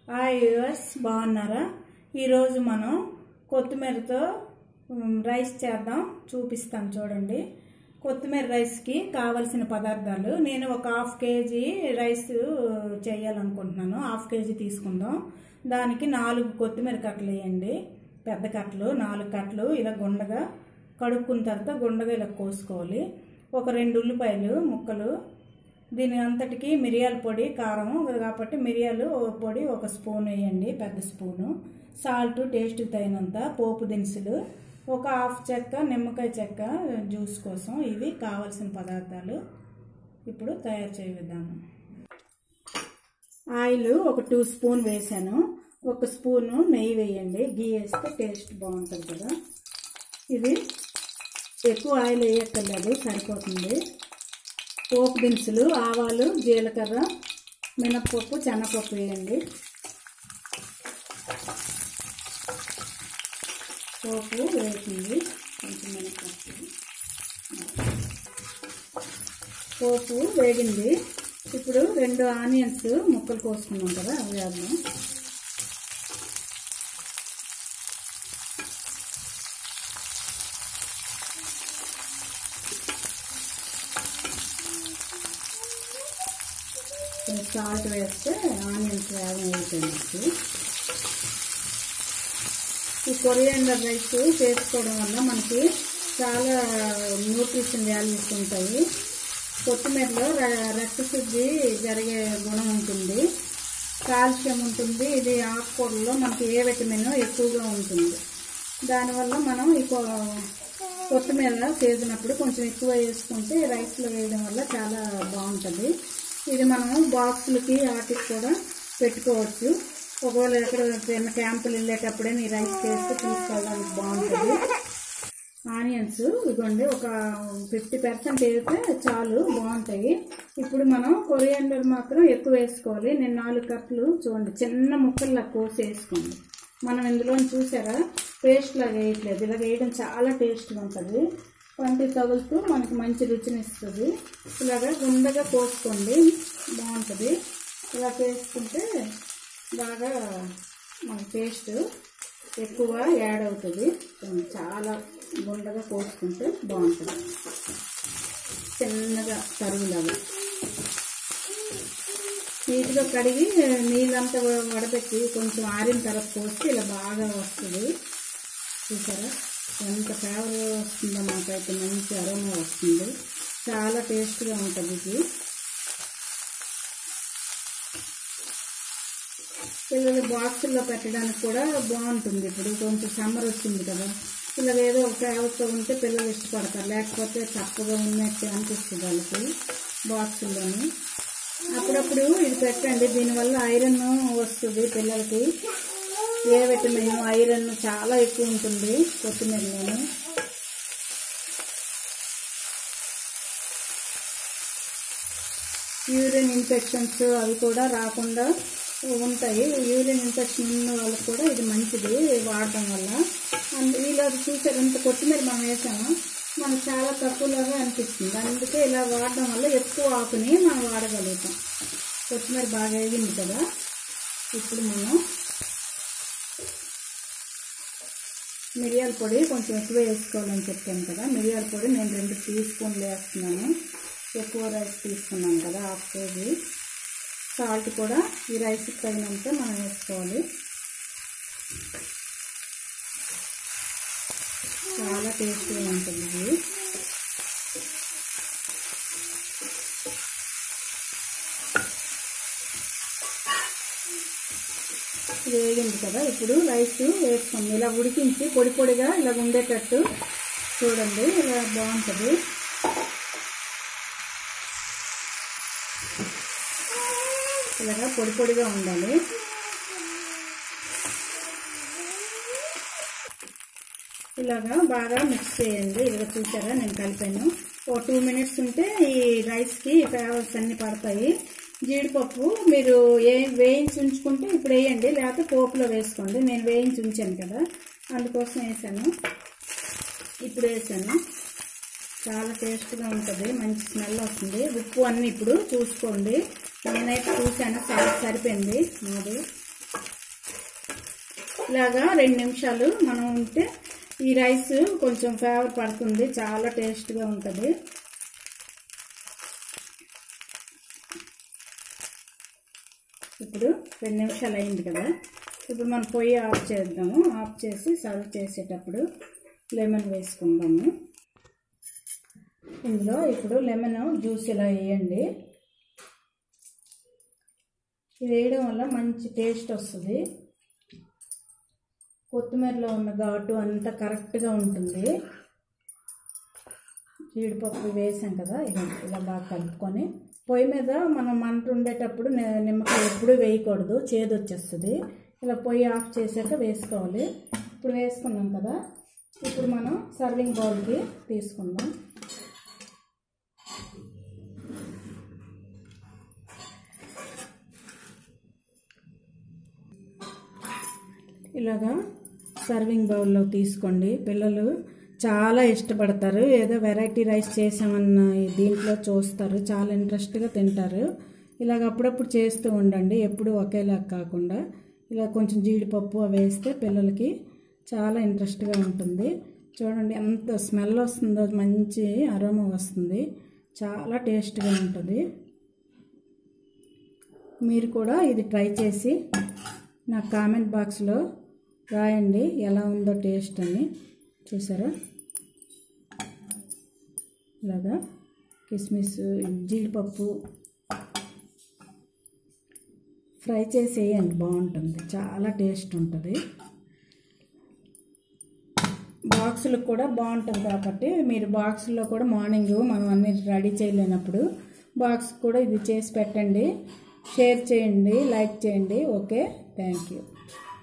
hi US బాగున్నారా ఈరోజు మనం కొత్తిమీరతో ఉమ్, రైస్ చేద్దాం చూపిస్తాను చూడండి కొత్తిమీర రైస్కి కావలసిన పదార్థాలు నేను ఒక హాఫ్ కేజీ రైస్ చేయాలనుకుంటున్నాను హాఫ్ కేజీ తీసుకుందాం దానికి నాలుగు కొత్తిమీర కట్టలు వేయండి పెద్ద కట్టలు నాలుగు కట్టలు ఇలా గుండగా కడుక్కున్న తర్వాత గుండగా ఇలా కోసుకోవాలి ఒక రెండు ఉల్లిపాయలు ముక్కలు దీని అంతటికి మిరియాల పొడి కారం కాబట్టి మిరియాలు ఒక పొడి ఒక స్పూన్ వేయండి పెద్ద స్పూను సాల్ట్ టేస్ట్ తగినంత పోపు దినుసులు ఒక హాఫ్ చెక్క నిమ్మకాయ చెక్క జ్యూస్ కోసం ఇవి కావలసిన పదార్థాలు ఇప్పుడు తయారు చేయ విధానం ఆయిల్ ఒక టూ స్పూన్ వేసాను ఒక స్పూను నెయ్యి వేయండి గీ వేస్తే టేస్ట్ బాగుంటుంది కదా ఇది ఎక్కువ ఆయిల్ వేయక్కర్లేదు సరిపోతుంది పోపు దినుసులు ఆవాలు జీలకర్ర మినప్పప్పు శనగపప్పు వేయండి పోపు వేసింది కొంచెం మినప్పప్పు పోపు వేగింది ఇప్పుడు రెండు ఆనియన్స్ ముక్కలు కోసుకున్నాం కదా అవి వేద్దాం కొంచెం సాల్ట్ వేస్తే ఆనియన్స్ వేగం వేసేయండి ఈ కొరియాండర్ రైస్ చేసుకోవడం వల్ల మనకి చాలా న్యూట్రిషన్ వాల్యూస్ ఉంటాయి కొత్తిమీరలో ర- రక్తశుద్ధి జరిగే గుణం ఉంటుంది కాల్షియం ఉంటుంది ఇది ఆకుకూరలో మనకి ఏ విటమిన్ ఎక్కువగా ఉంటుంది దానివల్ల మనం ఈ కొ- కొత్తిమీర చేసినప్పుడు కొంచెం ఎక్కువ వేసుకుంటే రైస్లో వేయడం వల్ల చాలా బాగుంటుంది ఇది మనం బాక్సులకి వాటికి కూడా పెట్టుకోవచ్చు ఒకవేళ ఎక్కడ చిన్న క్యాంపులు వెళ్ళేటప్పుడే ఈ రైస్ వేస్తే తీసుకెళ్ళడానికి బాగుంటుంది ఆనియన్స్ ఇదిగోండి ఒక ఫిఫ్టీ పర్సెంట్ వేస్తే చాలు బాగుంటాయి ఇప్పుడు మనం కొరియాండర్ మాత్రం ఎక్కువ వేసుకోవాలి నేను నాలుగు కప్పులు చూడండి చిన్న ముక్కల్లా కోసి వేసుకోండి మనం ఇందులో చూసారా పేస్ట్ లాగా వేయట్లేదు ఇలా వేయడం చాలా టేస్ట్గా ఉంటుంది పంటి తగులుతూ మనకి మంచి రుచిని ఇస్తుంది ఇలాగ గుండగా కోసుకోండి బాగుంటుంది ఇలా చేసుకుంటే బాగా మన టేస్ట్ ఎక్కువ యాడ్ అవుతుంది చాలా గుండగా కోసుకుంటే బాగుంటుంది చిన్నగా తరుగులాగా నీట్గా కడిగి నీళ్ళంతా వడపెట్టి కొంచెం ఆరిన తర్వాత పోస్తే ఇలా బాగా వస్తుంది చూసారా ఎంత ఫ్లేవర్ వస్తుందో మాకైతే మంచి అరోమా వస్తుంది చాలా టేస్ట్గా ఉంటుంది ఇది పిల్లలు బాక్సుల్లో పెట్టడానికి కూడా బాగుంటుంది ఇప్పుడు కొంచెం సమ్మర్ వచ్చింది కదా పిల్లలు ఏదో ఒక ఫ్లేవర్తో ఉంటే పిల్లలు ఇష్టపడతారు లేకపోతే తప్పుగా ఉన్నట్టు అనిపిస్తుంది వాళ్ళకి బాక్సుల్లోని అప్పుడప్పుడు ఇది పెట్టండి దీనివల్ల ఐరన్ వస్తుంది పిల్లలకి ఏ విటమిన్ ఐరన్ చాలా ఎక్కువ ఉంటుంది కొత్తిమీరలోని యూరిన్ ఇన్ఫెక్షన్స్ అవి కూడా రాకుండా ఉంటాయి యూరిన్ ఇన్ఫెక్షన్ ఉన్న వాళ్ళకి కూడా ఇది మంచిది వాడడం వల్ల అండ్ ఇలా చూసారు ఎంత కొత్తిమీర మనం వేసామో మనకు చాలా తక్కువలాగా అనిపిస్తుంది అందుకే ఇలా వాడడం వల్ల ఎక్కువ ఆకుని మనం వాడగలుగుతాం కొత్తిమీర బాగా వేగింది కదా ఇప్పుడు మనం మిరియాల పొడి కొంచెం ఎక్కువ వేసుకోవాలని చెప్పాను కదా మిరియాల పొడి నేను రెండు టీ స్పూన్లు వేస్తున్నాను ఎక్కువ రైస్ తీసుకున్నాను కదా హాఫ్ కేజీ సాల్ట్ కూడా ఈ రైస్కి తగినంత మనం వేసుకోవాలి చాలా టేస్టీగా ఉంటుంది ఇది ఇది వేగింది కదా ఇప్పుడు రైస్ వేసుకోండి ఇలా ఉడికించి పొడి పొడిగా ఇలా ఉండేటట్టు చూడండి ఇలా బాగుంటుంది ఇలాగా పొడి పొడిగా ఉండాలి ఇలాగా బాగా మిక్స్ చేయండి ఇలా చూసారా నేను కలిపాను ఓ టూ మినిట్స్ ఉంటే ఈ రైస్కి ఫ్లేవర్స్ అన్నీ పడతాయి జీడిపప్పు మీరు ఏ వేయించి ఉంచుకుంటే ఇప్పుడు వేయండి లేకపోతే పోపులో వేసుకోండి నేను వేయించి ఉంచాను కదా అందుకోసం వేసాను ఇప్పుడు వేసాను చాలా టేస్ట్గా ఉంటుంది మంచి స్మెల్ వస్తుంది ఉప్పు అన్నీ ఇప్పుడు చూసుకోండి నేనైతే చూశాను చాలా సరిపోయింది నాది ఇలాగా రెండు నిమిషాలు మనం ఉంటే ఈ రైస్ కొంచెం ఫేవర్ పడుతుంది చాలా టేస్ట్గా ఉంటుంది ఇప్పుడు రెండు నిమిషాలు అయింది కదా ఇప్పుడు మనం పొయ్యి ఆఫ్ చేద్దాము ఆఫ్ చేసి సర్వ్ చేసేటప్పుడు లెమన్ వేసుకుందాము ఇందులో ఇప్పుడు లెమన్ జ్యూస్ ఇలా వేయండి ఇది వేయడం వల్ల మంచి టేస్ట్ వస్తుంది కొత్తిమీరలో ఉన్న ఘాటు అంతా కరెక్ట్గా ఉంటుంది జీడిపప్పు వేసాం కదా ఇలా ఇలా బాగా కలుపుకొని పొయ్యి మీద మనం మంట ఉండేటప్పుడు ని- నిమ్మకాయ ఎప్పుడూ వేయకూడదు చేదు వచ్చేస్తుంది ఇలా పొయ్యి ఆఫ్ చేశాక వేసుకోవాలి ఇప్పుడు వేసుకున్నాం కదా ఇప్పుడు మనం సర్వింగ్ బౌల్కి తీసుకుందాం ఇలాగా సర్వింగ్ బౌల్లో తీసుకోండి పిల్లలు చాలా ఇష్టపడతారు ఏదో వెరైటీ రైస్ చేసామన్న దీంట్లో చూస్తారు చాలా ఇంట్రెస్ట్గా తింటారు ఇలాగ అప్పుడప్పుడు చేస్తూ ఉండండి ఎప్పుడు ఒకేలా కాకుండా ఇలా కొంచెం జీడిపప్పు అవి వేస్తే పిల్లలకి చాలా ఇంట్రెస్ట్గా ఉంటుంది చూడండి ఎంత స్మెల్ వస్తుందో మంచి అరోమా వస్తుంది చాలా టేస్ట్గా ఉంటుంది మీరు కూడా ఇది ట్రై చేసి నా కామెంట్ బాక్స్లో రాయండి ఎలా ఉందో టేస్ట్ అని చూసారా ఇలాగా కిస్మిస్ జీడిపప్పు ఫ్రై చేసి వేయండి బాగుంటుంది చాలా టేస్ట్ ఉంటుంది బాక్సులకు కూడా బాగుంటుంది కాబట్టి మీరు బాక్సుల్లో కూడా మార్నింగ్ మనం అన్ని రెడీ చేయలేనప్పుడు బాక్స్ కూడా ఇది చేసి పెట్టండి షేర్ చేయండి లైక్ చేయండి ఓకే థ్యాంక్ యూ